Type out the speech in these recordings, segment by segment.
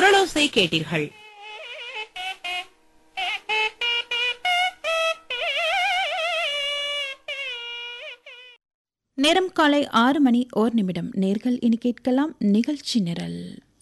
குரலோசை கேட்டீர்கள் நேரம் காலை ஆறு மணி ஓர் நிமிடம் நேர்கள் இனி கேட்கலாம் நிகழ்ச்சி நிரல்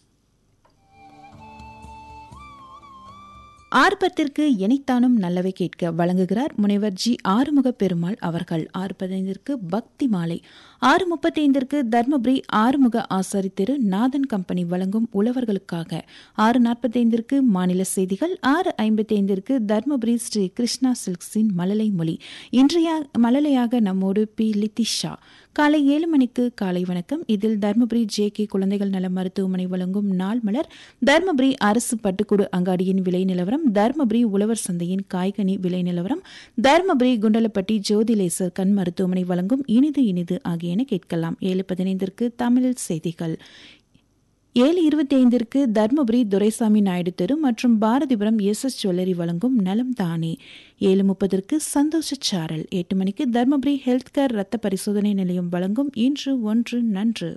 ஆர்ப்பத்திற்கு இணைத்தானும் நல்லவை கேட்க வழங்குகிறார் முனைவர் ஜி ஆறுமுக பெருமாள் அவர்கள் ஆறு பதினைந்திற்கு பக்தி மாலை ஆறு முப்பத்தைந்திற்கு தர்மபுரி ஆறுமுக ஆசாரி திரு நாதன் கம்பெனி வழங்கும் உழவர்களுக்காக ஆறு நாற்பத்தைந்திற்கு மாநில செய்திகள் ஆறு ஐம்பத்தைந்திற்கு தர்மபுரி ஸ்ரீ கிருஷ்ணா சில்க்ஸின் மழலை மொழி இன்றைய மழலையாக நம்மோடு பி லித்திஷா காலை ஏழு மணிக்கு காலை வணக்கம் இதில் தர்மபுரி ஜே கே குழந்தைகள் நல மருத்துவமனை வழங்கும் நாள் மலர் தர்மபுரி அரசு பட்டுக்கூடு அங்காடியின் விலை நிலவரம் தர்மபுரி உழவர் சந்தையின் காய்கனி விலை நிலவரம் தர்மபுரி குண்டலப்பட்டி ஜோதிலேசர் கண் மருத்துவமனை வழங்கும் இனிது இனிது ஆகியன கேட்கலாம் ஏழு பதினைந்திற்கு தமிழ் செய்திகள் ஏழு இருபத்தி ஐந்திற்கு தர்மபுரி துரைசாமி நாயுடு தெரு மற்றும் பாரதிபுரம் எஸ் எஸ் ஜுவல்லரி வழங்கும் நலம் தானே ஏழு முப்பதற்கு சந்தோஷ சாரல் எட்டு மணிக்கு தர்மபுரி ஹெல்த் கேர் ரத்த பரிசோதனை நிலையம் வழங்கும் இன்று ஒன்று நன்று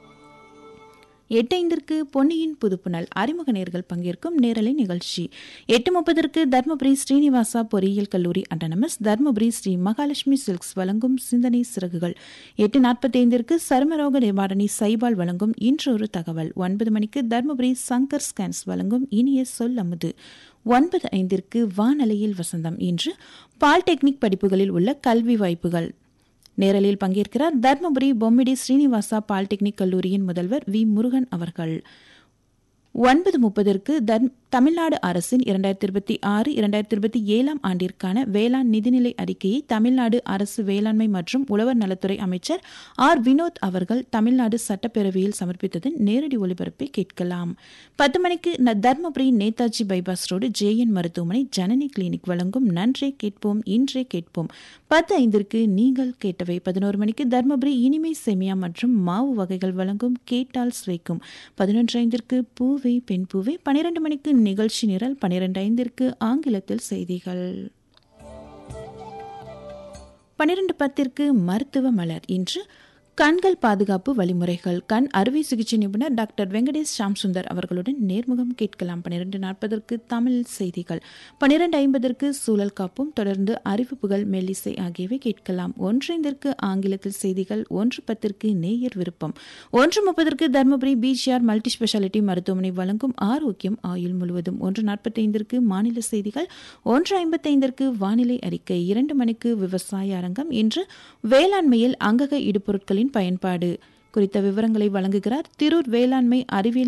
எட்டு ஐந்திற்கு பொன்னியின் புதுப்புணல் அறிமுக நேர்கள் பங்கேற்கும் நேரலை நிகழ்ச்சி எட்டு முப்பதற்கு தர்மபுரி ஸ்ரீனிவாசா பொறியியல் கல்லூரி அட்டனமஸ் தர்மபுரி ஸ்ரீ மகாலட்சுமி சில்க்ஸ் வழங்கும் சிந்தனை சிறகுகள் எட்டு நாற்பத்தி ஐந்திற்கு சருமரோக நிவாரணி சைபால் வழங்கும் இன்றொரு தகவல் ஒன்பது மணிக்கு தர்மபுரி சங்கர் ஸ்கேன்ஸ் வழங்கும் இனிய சொல் அமுது ஒன்பது ஐந்திற்கு வானலையில் வசந்தம் இன்று பால்டெக்னிக் படிப்புகளில் உள்ள கல்வி வாய்ப்புகள் நேரலில் பங்கேற்கிறார் தர்மபுரி பொம்மிடி ஸ்ரீனிவாசா பாலிடெக்னிக் கல்லூரியின் முதல்வர் வி முருகன் அவர்கள் ஒன்பது முப்பதற்கு தமிழ்நாடு அரசின் இரண்டாயிரத்தி இருபத்தி ஆறு இரண்டாயிரத்தி இருபத்தி ஏழாம் ஆண்டிற்கான வேளாண் நிதிநிலை அறிக்கையை தமிழ்நாடு அரசு வேளாண்மை மற்றும் உழவர் நலத்துறை அமைச்சர் ஆர் வினோத் அவர்கள் தமிழ்நாடு சட்டப்பேரவையில் சமர்ப்பித்ததன் நேரடி ஒலிபரப்பை கேட்கலாம் பத்து மணிக்கு Dharmapuri Netaji bypass road JN மருத்துவமனை ஜனனி கிளினிக் வழங்கும் நன்றே கேட்போம் இன்றே கேட்போம் பத்து ஐந்திற்கு நீங்கள் கேட்டவை பதினோரு மணிக்கு தர்மபுரி இனிமை செமியா மற்றும் மாவு வகைகள் வழங்கும் கேட்டால் சுவைக்கும் பதினொன்று ஐந்திற்கு பூவே பெண் பூவே பனிரெண்டு மணிக்கு நிகழ்ச்சி நிரல் பனிரெண்டு ஐந்திற்கு ஆங்கிலத்தில் செய்திகள் பனிரெண்டு பத்திற்கு மருத்துவ மலர் இன்று கண்கள் பாதுகாப்பு வழிமுறைகள் கண் அறுவை சிகிச்சை நிபுணர் டாக்டர் வெங்கடேஷ் ஷாம் சுந்தர் அவர்களுடன் நேர்முகம் கேட்கலாம் பன்னிரண்டு நாற்பதற்கு தமிழ் செய்திகள் பன்னிரண்டு ஐம்பதற்கு சூழல் காப்பும் தொடர்ந்து அறிவிப்புகள் மெல்லிசை ஆகியவை கேட்கலாம் ஒன்றைந்திற்கு ஆங்கிலத்தில் செய்திகள் ஒன்று பத்திற்கு நேயர் விருப்பம் ஒன்று முப்பதற்கு தர்மபுரி பிஜிஆர் மல்டி ஸ்பெஷாலிட்டி மருத்துவமனை வழங்கும் ஆரோக்கியம் ஆயுள் முழுவதும் ஒன்று நாற்பத்தைந்திற்கு மாநில செய்திகள் ஒன்று ஐம்பத்தைந்திற்கு வானிலை அறிக்கை இரண்டு மணிக்கு விவசாய அரங்கம் இன்று வேளாண்மையில் அங்கக இடுபொருட்களின் பயன்பாடு குறித்த விவரங்களை வழங்குகிறார் திரூர் வேளாண்மை அறிவியல்